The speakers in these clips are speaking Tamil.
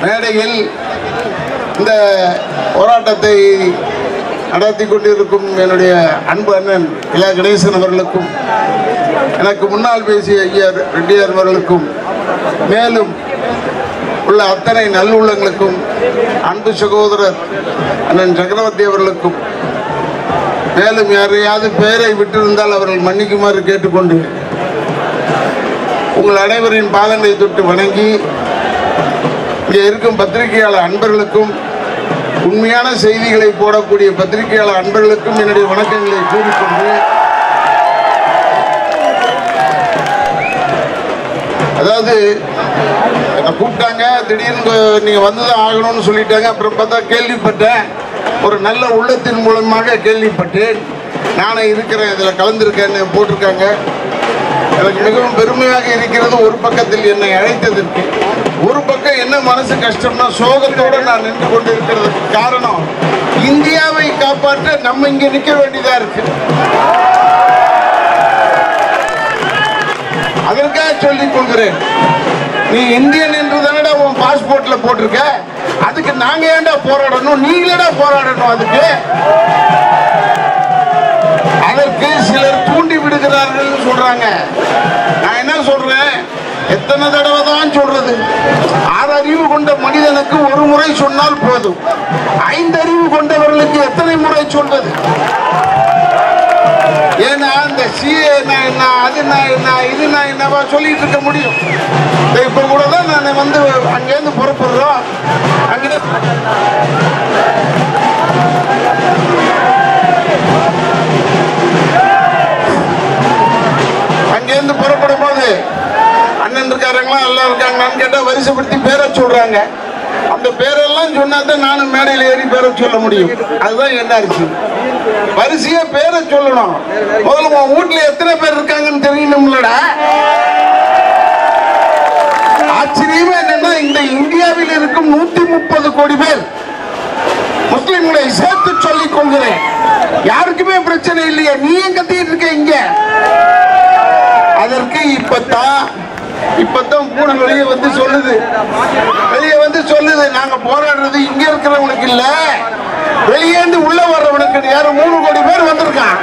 மேடையில் இந்த போராட்டத்தை நடத்தி கொண்டிருக்கும் என்னுடைய அன்பு அண்ணன் இலா கணேசன் அவர்களுக்கும் எனக்கு முன்னால் பேசிய ஐயா ரெட்டியார் அவர்களுக்கும் மேலும் உள்ள அத்தனை நல்லுள்ளங்களுக்கும் அன்பு சகோதரர் அண்ணன் சக்கரவர்த்தி அவர்களுக்கும் மேலும் யாரையாவது பெயரை விட்டிருந்தால் அவர்கள் மன்னிக்குமாறு கேட்டுக்கொண்டு உங்கள் அனைவரின் பாதங்களை தொட்டு வணங்கி இங்கே இருக்கும் பத்திரிகையாளர் அன்பர்களுக்கும் உண்மையான செய்திகளை போடக்கூடிய பத்திரிகையாளர் அன்பர்களுக்கும் என்னுடைய வணக்கங்களை கூறிக்கொண்டு அதாவது என்னை கூப்பிட்டாங்க திடீர்னு நீங்கள் வந்து தான் ஆகணும்னு சொல்லிட்டாங்க அப்புறம் பார்த்தா கேள்விப்பட்டேன் ஒரு நல்ல உள்ளத்தின் மூலமாக கேள்விப்பட்டேன் நானே இருக்கிறேன் இதில் கலந்துருக்கேன்னு போட்டிருக்காங்க எனக்கு மிகவும் பெருமையாக இருக்கிறது ஒரு பக்கத்தில் என்னை அழைத்ததற்கு ஒரு பக்கம் என்ன மனசு கஷ்டம்னா சோகத்தோடு நான் நின்று கொண்டு இருக்கிறதுக்கு காரணம் இந்தியாவை காப்பாற்ற நம்ம இங்கே நிற்க வேண்டியதாக இருக்கு அதற்காக சொல்லிக் கொள்கிறேன் நீ இந்தியன் என்று தானடா உன் பாஸ்போர்ட்ல போட்டிருக்க அதுக்கு நாங்க ஏன்டா போராடணும் நீங்களேடா போராடணும் அதுக்கு அதற்கு சிலர் தூண்டி விடுகிறார்கள் சொல்றாங்க நான் என்ன சொல்றேன் எத்தனை தடவை தான் சொல்றது ஆறு அறிவு கொண்ட மனிதனுக்கு ஒரு முறை சொன்னால் போதும் ஐந்து அறிவு கொண்டவர்களுக்கு எத்தனை முறை சொல்வது ஏன்னா இந்த சிஏ என்ன அது நான் என்ன இது நான் என்னவா சொல்லிட்டு இருக்க முடியும் இதோ இப்ப கூட தான் நான் வந்து அங்கேருந்து புறப்படுறோம் அங்கே அங்கேருந்து புறப்படும் போது அண்ணன் இருக்காருங்களா எல்லாம் இருக்காங்களான்னு கேட்டா வரிசைப்படுத்தி பேரை சொல்றாங்க அந்த பேரெல்லாம் சொன்னா தான் நானும் மேடையில் ஏறி பேரை சொல்ல முடியும் அதுதான் என்ன அரிசி வரிசையா பேரை சொல்லணும் முதல்ல உன் வீட்டுல எத்தனை பேர் இருக்காங்கன்னு தெரியணும்லடா ஆச்சரியமா என்னன்னா இந்த இந்தியாவில் இருக்கும் நூத்தி முப்பது கோடி பேர் முஸ்லிம்களை சேர்த்து சொல்லிக் கொள்கிறேன் யாருக்குமே பிரச்சனை இல்லையே நீ ஏன் கத்திட்டு இருக்க இங்க அதற்கு இப்பதான் இப்பதான் பூனை வெளியே வந்து சொல்லுது வெளியே வந்து சொல்லுது நாங்க போராடுறது இங்க இருக்கிறவனுக்கு இல்ல வெளியேந்து உள்ள வர்றவனுக்கு யாரும் மூணு கோடி பேர் வந்திருக்கான்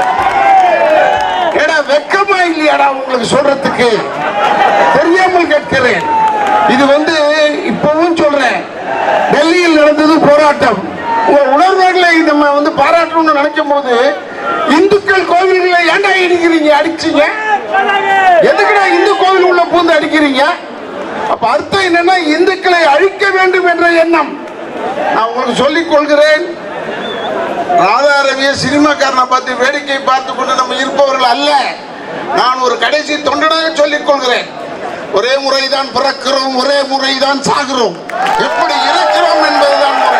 ஏடா வெக்கமா இல்லையாடா உங்களுக்கு சொல்றதுக்கு தெரியாமல் கேட்கிறேன் இது வந்து இப்பவும் சொல்றேன் டெல்லியில் நடந்தது போராட்டம் உங்க உணர்வுகளை நம்ம வந்து பாராட்டணும்னு நினைக்கும் போது இந்துக்கள் கோவில்களை ஏன்டா இடிக்கிறீங்க அடிச்சீங்க எதுக்குடா இந்து கோவில் உள்ள பூந்து அடிக்கிறீங்க அப்ப அர்த்தம் என்னன்னா இந்துக்களை அழிக்க வேண்டும் என்ற எண்ணம் நான் உங்களுக்கு சொல்லிக் கொள்கிறேன் ராதா ரவிய சினிமாக்காரனை பார்த்து வேடிக்கை பார்த்து கொண்டு நம்ம இருப்பவர்கள் அல்ல நான் ஒரு கடைசி தொண்டனாக சொல்லிக் கொள்கிறேன் ஒரே முறைதான் பிறக்கிறோம் ஒரே முறைதான் சாகிறோம் எப்படி இருக்கிறோம் என்பதுதான் முறை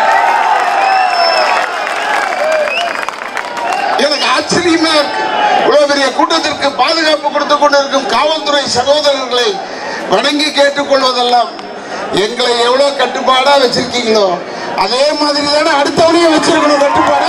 எனக்கு ஆச்சரியமா இருக்கு இவ்வளவு பெரிய கூட்டத்திற்கு பாதுகாப்பு கொடுத்து கொண்டிருக்கும் காவல்துறை சகோதரர்களை வணங்கி கேட்டுக்கொள்வதெல்லாம் எங்களை எவ்வளவு கட்டுப்பாடா வச்சிருக்கீங்களோ அதே மாதிரி தானே அடுத்தவனையும் வச்சிருக்கணும் கட்டுப்பாடா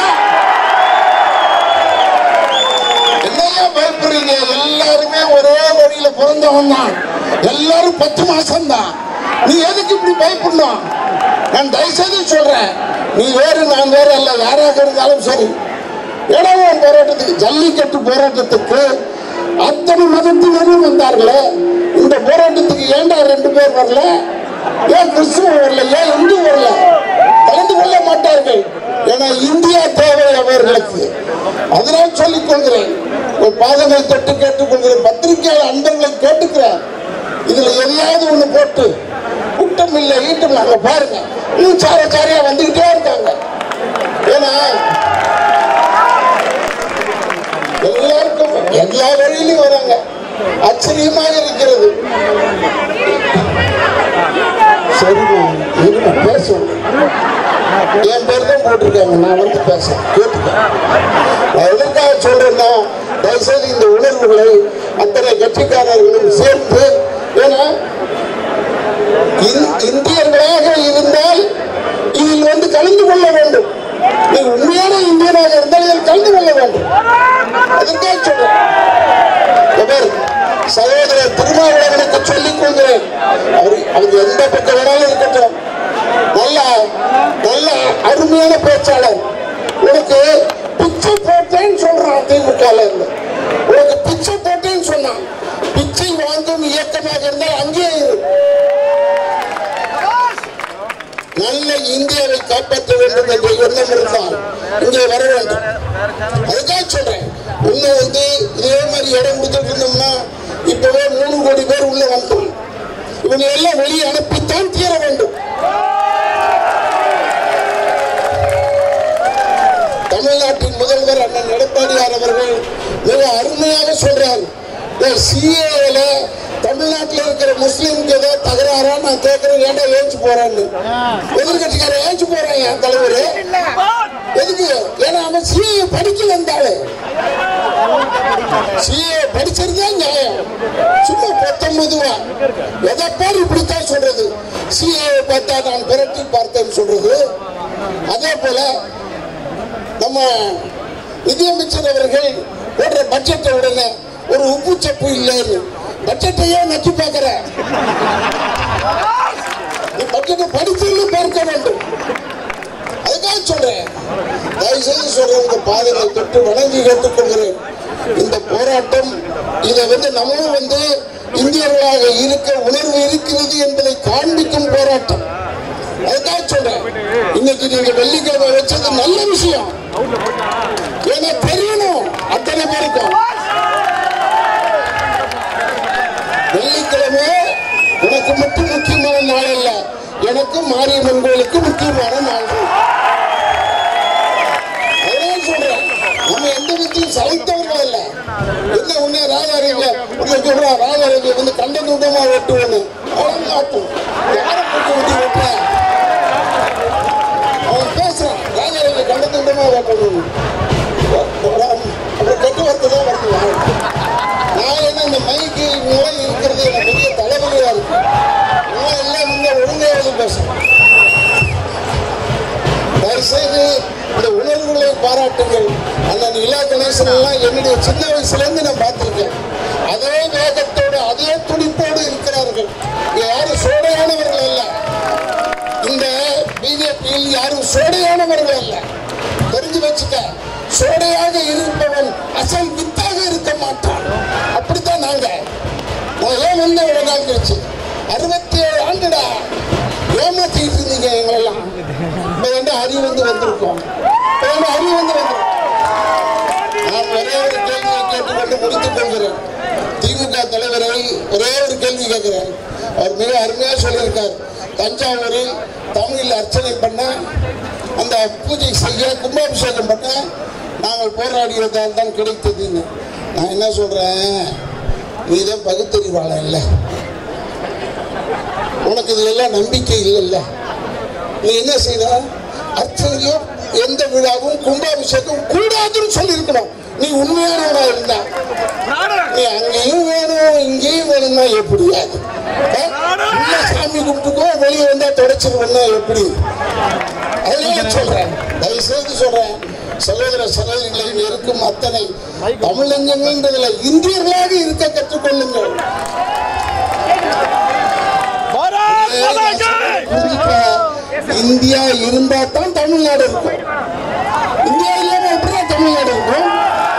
என்னையா பயப்படுறீங்க எல்லாருமே ஒரே வழியில பிறந்தவன் தான் எல்லாரும் பத்து மாசம் தான் நீ எதுக்கு இப்படி பயப்படணும் நான் தயவுசெய்து சொல்றேன் நீ வேறு நான் வேறு அல்ல யாராக இருந்தாலும் சரி இடவன் போராட்டத்துக்கு ஜல்லிக்கட்டு போராட்டத்துக்கு அத்தனை மதத்தினரும் வந்தார்களே இந்த போராட்டத்துக்கு ஏன்டா ரெண்டு பேர் வரல ஏன் கிறிஸ்துவ வரல ஏன் இந்து வரல கலந்து கொள்ள மாட்டார்கள் ஏன்னா இந்தியா தேவை அவர்களுக்கு அதனால் சொல்லிக் கொள்கிறேன் ஒரு பாதங்களை தொட்டு கேட்டுக்கொள்கிறேன் பத்திரிகையாளர் அன்பர்களை கேட்டுக்கிறேன் இதுல எதையாவது ஒண்ணு போட்டு குட்டம் இல்லை ஈட்டம் இல்லை அங்க பாருங்க இன்னும் சார சாரியா வந்துகிட்டே இருக்காங்க ஏன்னா எல்லாருக்கும் எல்லா வழியிலும் வராங்க ஆச்சரியமாக இருக்கிறது சரி இருங்க பேசுவோம் என் பேர் தான் போட்டிருக்காங்க நான் வந்து பேசுறேன் கேட்டுக்கேன் நான் எதற்காக சொல்றேன்னா தயவுசெய்து இந்த உணர்வுகளை அத்தனை கட்சிக்காரர்களும் சேர்ந்து ஏன்னா இந்- இந்தியர்களாக இருந்தால் இதில் வந்து கலந்து கொள்ள வேண்டும் நீ உண்மையான இந்தியனாக இருந்தால் இதில் கலந்து கொள்ள வேண்டும் அதற்காக சொல்றேன் இந்த பாரு, சகோதரர் திருமாவளவனுக்கு சொல்லிக் கொள்கிறேன் அவர் அவர் எந்த பக்கம் வேணாலும் இருக்கட்டும் நல்ல நல்ல அருமையான பேச்சாளர் உனக்கு பிச்சை போட்டேன்னு சொல்றான் திமுக இருந்து உனக்கு பிச்சை போட்டேன்னு சொன்னான் பிச்சை வாங்கும் இயக்கமாக இருந்தால் அங்கேயே இரு நல்ல இந்தியாவை காப்பாற்ற வேண்டும் என்ற எண்ணம் இருந்தால் இங்கே வர வேண்டும் அதுக்காக சொல்றேன் இன்னும் வந்து இதே மாதிரி இடம் கொடுத்துட்டு இருந்தோம்னா இப்பவே மூணு கோடி பேர் உள்ள வந்தோம் இவங்க எல்லாம் வெளியே அனுப்பித்தான் தீர வேண்டும் தமிழ்நாட்டின் முதல்வர் அண்ணன் எடப்பாடியார் அவர்கள் மிக அருமையாக சொல்றார் சிஏல தமிழ்நாட்டில் இருக்கிற முஸ்லீமுக்கு ஏதோ தகராறா நான் கேட்கிறேன் ஏன்டா ஏஞ்சு போறேன்னு எதிர்கட்சிக்காரன் ஏஞ்சு போறேன் என் தலைவர் எதுக்கு ஏன்னா அவன் சிஏ படிக்க வந்தாளு சிஏ படிச்சிருந்தா நியாயம் சும்மா பத்தொன்பதுவா எதை பேர் இப்படித்தான் சொல்றது சிஏ பார்த்தா நான் பிரட்டி பார்த்தேன்னு சொல்றது அதே போல நம்ம நிதியமைச்சர் அவர்கள் போடுற பட்ஜெட்டை உடனே ஒரு உப்பு சப்பு இல்லைன்னு பட்ஜெட்டையே நச்சு பார்க்கிற நீ பட்ஜெட்டை படிச்சு பார்க்க வேண்டும் அதுக்காக சொல்றேன் தயவு செய்து சொல்றேன் உங்க பாதைகளை தொட்டு வணங்கி கேட்டுக்கொள்கிறேன் இந்த போராட்டம் இதை வந்து நம்மளும் வந்து இந்தியர்களாக இருக்க உணர்வு இருக்கிறது என்பதை காண்பிக்கும் போராட்டம் அதுக்காக சொல்றேன் இன்னைக்கு நீங்க வெள்ளிக்கிழமை வச்சது நல்ல விஷயம் ஏன்னா தெரியணும் அத்தனை பேருக்கும் வெள்ளிக்கிழமை உனக்கு மட்டும் முக்கியமான நாள் அல்ல எனக்கும் மாரியம்மன் கோயிலுக்கு முக்கியமான நாள் அதனால சொல்றேன் நம்ம எந்த விதத்திலும் சளைத்தவர்கள் அல்ல என்ன உன்னை ராஜாரவிய உன்னை சொல்றான் ராஜாரவி வந்து கண்ட துண்டமா வெட்டுவோன்னு அவன் மாட்டும் யாரை போட்டு வெட்டி வெட்டுற அவன் பேசுறான் ராஜாரவி கண்ட துண்டமா வெட்டணும் அப்புறம் கெட்டு வரத்து தான் வருது நான் என்ன இந்த மைக்கு மூலம் இருக்கிறது எனக்கு பெரிய தலைவலியா இருக்கு நான் எல்லாம் இந்த ஒழுங்காவது பேசுறேன் தயவுசெய்து இந்த உணர்வுகளை பாராட்டுங்கள் அண்ணன் இலா கணேசன் எல்லாம் என்னுடைய சின்ன வயசுல இருந்து நான் பார்த்திருக்கேன் அதே வேகத்தோடு அதே துடிப்போடு இருக்கிறார்கள் இங்க யாரும் சோடையானவர்கள் அல்ல இந்த பிஜேபியில் யாரும் சோடையானவர்கள் அல்ல தெரிஞ்சு வச்சுக்க சோடையாக இருப்பவன் அசல் வித்தாக இருக்க மாட்டான் அப்படித்தான் நாங்க நான் ஏன் வந்த ஒரு நாள் கழிச்சு அறுபத்தி ஏழு ஆண்டுடா ஏமாத்திட்டு இருந்தீங்க எங்களெல்லாம் இப்ப வந்து அறிவு வந்து வந்திருக்கோம் இப்ப வந்து அறிவு வந்து வந்திருக்கோம் நான் ஒரே ஒரு கேள்வியை கேட்டுக்கொண்டு முடித்துக் கொள்கிறேன் திமுக தலைவரை ஒரே ஒரு கேள்வி கேட்கிறேன் அவர் மிக அருமையா சொல்லியிருக்கார் தஞ்சாவூரில் தமிழில் அர்ச்சனை பண்ண அந்த பூஜை செய்ய கும்பாபிஷேகம் பண்ண நாங்கள் போராடியதால் தான் கிடைத்ததுன்னு நான் என்ன சொல்றேன் நீ தான் பகுத்தறிவாளன் இல்லை உனக்கு இதுல எல்லாம் நம்பிக்கை இல்லைல்ல நீ என்ன செய்த அர்ச்சனையோ எந்த விழாவும் கும்பாபிஷேகம் கூடாதுன்னு சொல்லியிருக்கணும் நீ உண்மையானவனா இருந்தா நீ அங்கேயும் வேணும் இங்கேயும் வேணும்னா எப்படியாது உள்ள சாமி கும்பிட்டுக்கோ வெளியே வந்தா தொடச்சிருவேன்னா எப்படி அதனால சொல்றேன் தயவு செய்து சொல்றேன் சகோதர சகோதரிகளை இருக்கும் அத்தனை தமிழஞ்சங்கள்ன்றதுல இந்தியர்களாக இருக்க கற்றுக்கொள்ளுங்கள் புரிஞ்சுக்க, இந்தியா இருந்தா தான் தமிழ்நாடு இருக்கும் இந்தியா இல்லாம எப்படிதான் தமிழ்நாடு இருக்கும்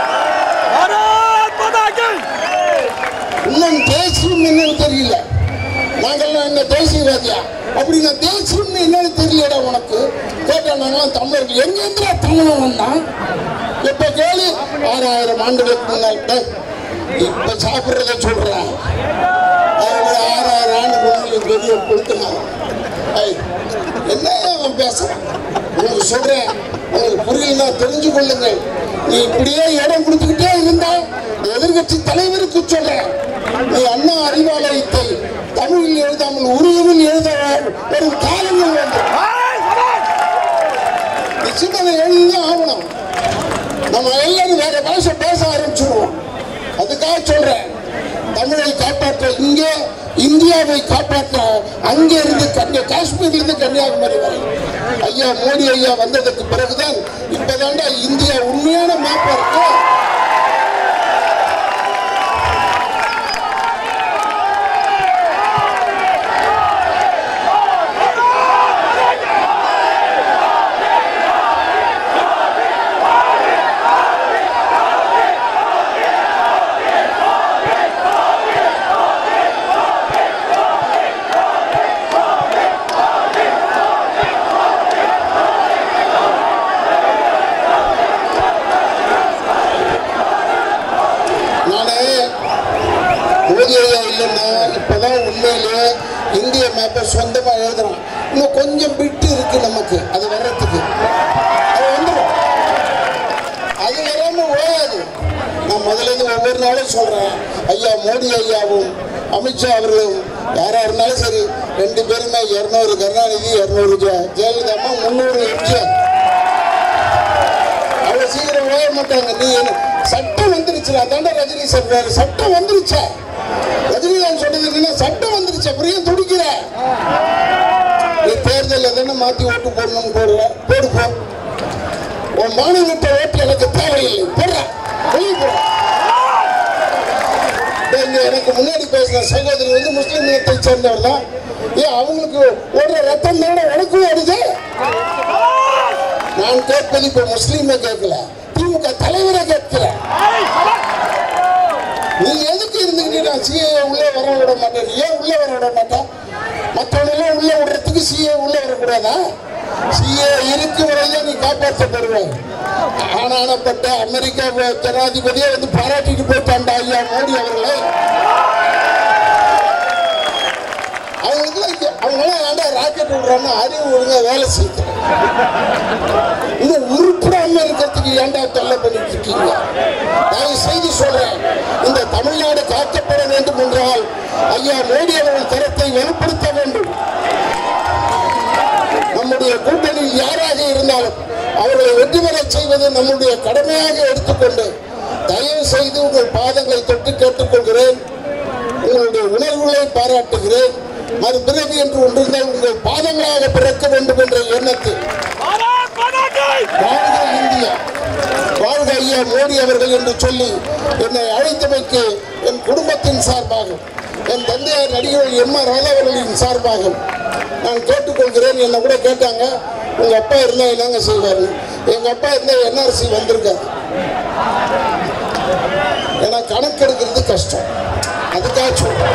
இன்னும் தேசியம் என்னன்னு தெரியல நாங்கெல்லாம் என்ன தேசியவாதியா அப்படி நான் தேசியம் என்னன்னு தெரியலடா உனக்கு கேட்டா நாங்களாம் தமிழர்கள் எங்க இருந்தா தமிழன் வந்தான் இப்ப கேளு ஆறாயிரம் ஆண்டுகளுக்கு முன்னாடி டேய், இப்ப சாப்பிடுறத சொல்றேன் அவங்க ஆறாயிரம் ஆண்டு முன்னாடி பெரிய கொடுத்துனாங்க என்ன அவன் பேசுறான் உங்களுக்கு சொல்றேன் உங்களுக்கு புரியலன்னா தெரிஞ்சு கொள்ளுங்கள் நீ இப்படியே இடம் கொடுத்துக்கிட்டே இருந்தா எதிர்கட்சி தலைவருக்கு சொல்றேன் நீ அண்ணா அறிவாலயத்தை தமிழில் எழுதாமல் உருவில் எழுத ஒரு காலங்கள் வேண்டும் நிச்சயமா எழுதி ஆகணும் நம்ம எல்லாரும் வேற பாஷை பேச ஆரம்பிச்சிருவோம் அதுக்காக சொல்றேன் தமிழை காப்பாற்ற இங்கே இந்தியாவை காப்பாற்ற அங்கே இருந்து கன்னியா காஷ்மீர்ல இருந்து கன்னியாகுமரி வரை ஐயா மோடி ஐயா வந்ததுக்கு பிறகுதான் இப்பதாண்டா இந்தியா உண்மையான மேப்பா இருக்கு இந்திய மேப்பை சொந்தமா எழுதுறான் இன்னும் கொஞ்சம் பிட்டு இருக்கு நமக்கு அது வர்றதுக்கு அது வந்துடும் அது வராம ஓடாது நான் முதல்ல இருந்து ஒவ்வொரு நாளும் சொல்றேன் ஐயா மோடி ஐயாவும் அமித்ஷா அவர்களும் யாரா இருந்தாலும் சரி ரெண்டு பேருமே இருநூறு கருணாநிதி இருநூறு ஜெயலலிதா அம்மா முந்நூறு எம்ஜிஆர் அவ்வளவு சீக்கிரம் ஓய மாட்டாங்க நீ என்ன சட்டம் வந்துருச்சு அதாண்ட ரஜினி சொல்றாரு சட்டம் வந்துருச்சா ரஜினிகாந்த் சொன்னது என்னன்னா சட்டம் வந்துருச்சு அப்புறம் ஏன் துடிக்கிற நீ தேர்தலில் தானே மாத்தி ஓட்டு போடணும்னு போடுற போடு போ உன் மாநிலத்தை ஓட்டு எனக்கு தேவையில்லை போடுற வெளியே போடுற இங்க எனக்கு முன்னாடி பேசின சகோதரி வந்து முஸ்லிம் இனத்தை சேர்ந்தவர் தான் ஏன் அவங்களுக்கு ஓடுற ரத்தம் தானே உனக்கும் ஓடுது நான் கேட்பது இப்ப முஸ்லீமை கேட்கல திமுக தலைவரை கேட்கிறேன் நீ எதுக்கு இருந்துக்கிட்டு நான் சிஏ உள்ளே வர விட மாட்டேன் ஏன் உள்ளே வர விட மாட்டேன் மற்றவனெல்லாம் உள்ளே விடுறதுக்கு சிஏ உள்ளே வரக்கூடாதா சிஏ இருக்கு வரையில நீ காப்பாற்றப்படுவேன் ஆனானப்பட்ட அமெரிக்கா ஜனாதிபதியே வந்து பாராட்டிட்டு போயிட்டாண்டா ஐயா மோடி அவர்களை அவங்களுக்குலாம் இங்க- அவங்களாம் ஏன்டா ராக்கெட் விடுறான்னு அறிவு ஒழுங்கா வேலை செய்யணும் இன்னும் உருப்படாம இருக்கிறதுக்கு ஏன்டா தொல்லை பண்ணிட்டு இருக்கீங்க தயவு செய்து சொல்றேன் இந்த தமிழ்நாடு காக்கப்பட வேண்டும் என்றால் ஐயா மோடி அவர்கள் தரத்தை வலுப்படுத்த வேண்டும் நம்முடைய கூட்டணியில் யாராக இருந்தாலும் அவர்களை வெற்றி பெறச் செய்வது நம்முடைய கடமையாக எடுத்துக்கொண்டு தயவு செய்து உங்கள் பாதங்களை தொட்டு கேட்டுக்கொள்கிறேன் உங்களுடைய உணர்வுகளை பாராட்டுகிறேன் மறுபிறவி என்று ஒன்றிருந்தால் உங்கள் பாதங்களாக பிறக்க வேண்டும் என்ற எண்ணத்தில் வாழ்க இந்தியா வாழ்க ஐயா மோடி அவர்கள் என்று சொல்லி என்னை அழைத்தமைக்கு என் குடும்பத்தின் சார்பாக என் தந்தையார் நடிகர் எம் ஆர் ராதா அவர்களின் சார்பாக நான் கேட்டுக்கொள்கிறேன் என்னை கூட கேட்டாங்க உங்க அப்பா இருந்தா என்னங்க செய்வாரு எங்க அப்பா இருந்தா என்ஆர்சி வந்திருக்காரு ஏன்னா கணக்கெடுக்கிறது கஷ்டம் அதுக்காக சொல்றேன்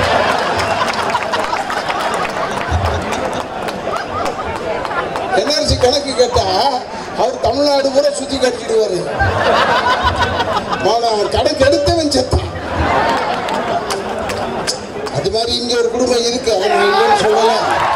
என்ஆர்சி கணக்கு கேட்டா அவர் தமிழ்நாடு பூரா சுத்தி கட்டிடுவாரு ஆனா அவர் கணக்கு எடுத்தவன் செத்தான் அது மாதிரி இங்க ஒரு குடும்பம் இருக்கு அவங்க இல்லைன்னு சொல்லல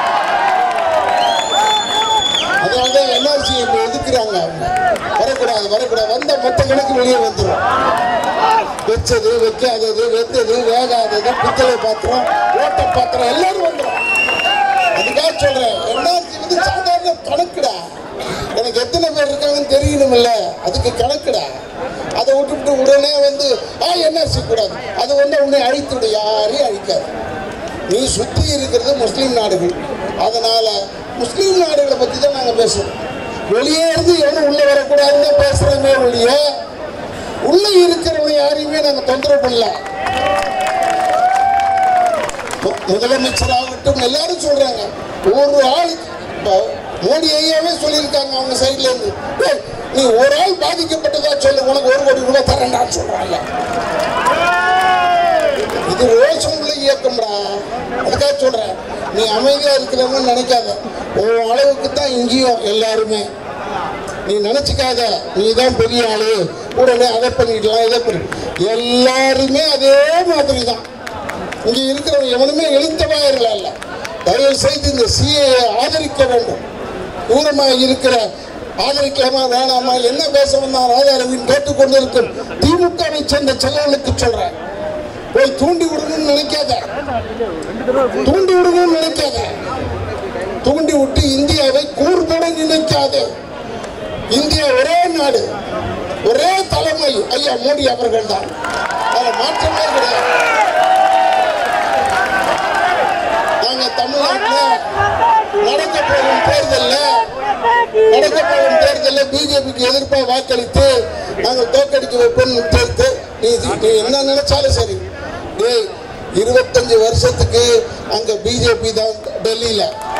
அதனாலதான் என்ஆர்சி இப்ப எதுக்குறாங்க அவங்க வரக்கூடாது வரக்கூடாது வந்த மொத்த கணக்கு வெளியே வந்துடும் வச்சது வைக்காதது வெந்தது வேகாதது பித்தளை பாத்திரம் ஓட்ட பாத்திரம் எல்லாரும் வந்துடும் அதுக்காக சொல்றேன் என்ஆர்சி வந்து சாதாரண கணக்குடா எனக்கு எத்தனை பேர் இருக்காங்கன்னு தெரியணும்ல அதுக்கு கணக்குடா அதை விட்டுவிட்டு உடனே வந்து ஆ என்ஆர்சி கூடாது அது வந்து உன்னை அழித்துடு யாரையும் அழிக்காது நீ சுத்தி இருக்கிறது முஸ்லீம் நாடுகள் அதனால முஸ்லீம் நாடுகளை பத்தி தான் நாங்க பேசுறோம் வெளியே இருந்து எவனும் உள்ள வரக்கூடாதுன்னு தான் பேசுறோமே ஒழிய உள்ள இருக்கிறவங்க யாரையுமே நாங்க தொந்தரவு பண்ணல மு- முதலமைச்சராகட்டும் எல்லாரும் சொல்றாங்க ஒரு ஆள் இப்ப மோடி ஐயாவே சொல்லியிருக்காங்க அவங்க சைட்ல இருந்து "டேய், நீ ஒரு ஆள் பாதிக்கப்பட்டதா சொல்லு உனக்கு ஒரு கோடி ரூபாய் தரேன்டான்னு சொல்றாங்க இது ரோஷம் உள்ள இயக்கம்டா அதுக்காக சொல்றேன் நீ அமைதியா இருக்கிறவங்க நினைக்காத உன் அளவுக்கு தான் இங்கேயும் எல்லாருமே நீ நினைச்சுக்காத நீ தான் பெரிய ஆளு உடனே அதை பண்ணிடலாம் இதை பண்ணி எல்லாருமே அதே மாதிரி தான் இங்க இருக்கிறவங்க எவனுமே எழுத்தவாயிரல இல்ல தயவு செய்து இந்த சிஏ ஆதரிக்க வேண்டும் தூரமாக இருக்கிற ஆதரிக்கலாமா வேணாமா என்ன பேச வந்தான் ராஜாரவின் கேட்டுக்கொண்டு இருக்கும் திமுகவை சேர்ந்த செல்லவனுக்கு சொல்றேன் போய் தூண்டி விடணும்னு நினைக்காத தூண்டி விடணும்னு நினைக்காத தூண்டி விட்டு இந்தியாவை கூர்பட நினைக்காத இந்தியா ஒரே நாடு ஒரே தலைமை ஐயா மோடி அவர்கள் தான் அதுல மாற்றமே கிடையாது நாங்க தமிழ்நாட்டுல நடக்க போகும் தேர்தல்ல நடக்க போகும் தேர்தல்ல பிஜேபிக்கு எதிர்ப்பா வாக்களித்து நாங்கள் தோக்கடிக்க வைப்போம் தேர்த்து நீ நீ என்ன நினைச்சாலும் சரி டேய் இருபத்தஞ்சு வருஷத்துக்கு அங்க பிஜேபி தான் டெல்லியில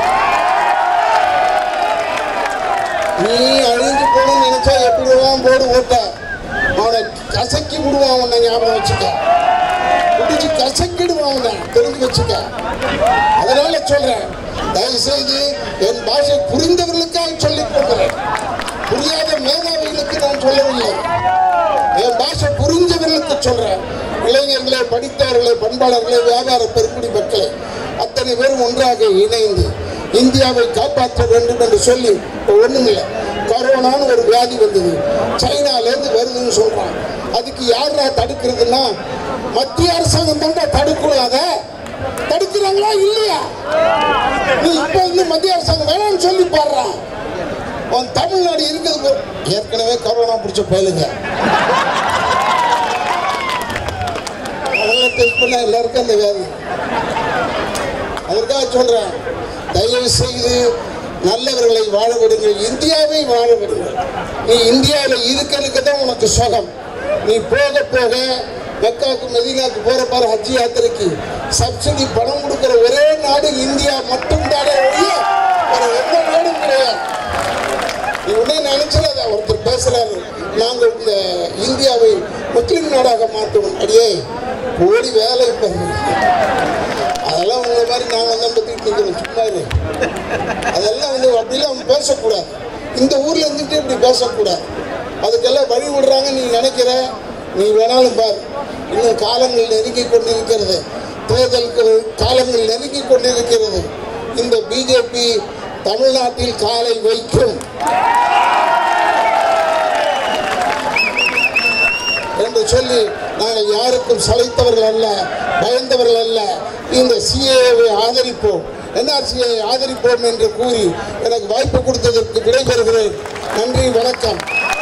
நீ அழிஞ்சு போகணும்னு நினைச்சா எப்படி வேணாலும் போடு ஓட்ட அவனை கசக்கி விடுவான் உன்னை ஞாபகம் வச்சுக்க பிடிச்சு கசக்கிடுவான் அவனை தெரிஞ்சு வச்சுக்க அதனால சொல்றேன் தயவு செய்து என் பாஷை புரிந்தவர்களுக்காக சொல்லிக் கொடுக்கிறேன் புரியாத மேதாவிகளுக்கு நான் சொல்லவில்லை என் பாஷை புரிஞ்சவர்களுக்கு சொல்றேன் இளைஞர்களே படித்தவர்களே பண்பாளர்களே வியாபார பெருங்குடி மக்களே அத்தனை அத்தனை பேரும் ஒன்றாக இணைந்து இந்தியாவை காப்பாற்ற வேண்டும் என்று சொல்லி இப்போ ஒண்ணுமில்லை கொரோனான்னு ஒரு வியாதி வந்தது சைனாலேருந்து வருதுன்னு சொல்றான் அதுக்கு யாரா தடுக்கிறதுன்னா மத்திய அரசாங்கம் தாண்டா தடுக்கணும் அதை தடுக்கிறாங்களா இல்லையா நீ இப்ப வந்து மத்திய அரசாங்கம் வேணாம்னு சொல்லி பாடுறான் உன் தமிழ்நாடு இருக்குது பாரு. ஏற்கனவே கொரோனா பிடிச்ச பயலுங்க அதெல்லாம் டெஸ்ட் பண்ண எல்லாருக்கும் அந்த வியாதி அதற்காக சொல்றேன் தயவு செய்து நல்லவர்களை வாழ விடுங்கள் இந்தியாவை வாழ விடுங்கள் நீ இந்தியாவில் இருக்கனுக்கு தான் உனக்கு சுகம் நீ போக போக மெக்காவுக்கு மெதினாக்கு போற பாரு ஹஜ் யாத்திரைக்கு சப்சிடி பணம் கொடுக்கிற ஒரே நாடு இந்தியா மட்டும்தானே ஒழிய வேற எந்த நாடும் கிடையாது நீ உடனே நினைச்சிடாத ஒருத்தர் பேசுறாரு நாங்க இந்த இந்தியாவை முஸ்லிம் நாடாக மாற்றுவோம் அடியே கோடி வேலை பாருங்க அதெல்லாம் உங்களை மாதிரி நாங்கள் தான் பற்றிட்டு இருக்கிறோம் சும்மா இரு. அதெல்லாம் வந்து அப்படிலாம் அவன் பேசக்கூடாது இந்த ஊர்ல இருந்துட்டு இப்படி பேசக்கூடாது அதுக்கெல்லாம் வழி விடுறாங்க நீ நினைக்கிற நீ வேணாலும் பார் இன்னும் காலங்கள் நெருங்கி கொண்டிருக்கிறது தேர்தலுக்கு காலங்கள் நெருங்கி கொண்டிருக்கிறது இந்த பிஜேபி தமிழ்நாட்டில் காலை வைக்கும் என்று சொல்லி நாங்கள் யாருக்கும் சளைத்தவர்கள் அல்ல பயந்தவர்கள் அல்ல இந்த சிஏவை ஆதரிப்போம் என்ஆர்சியை ஆதரிப்போம் என்று கூறி எனக்கு வாய்ப்பு கொடுத்ததற்கு விடைபெறுகிறேன் நன்றி வணக்கம்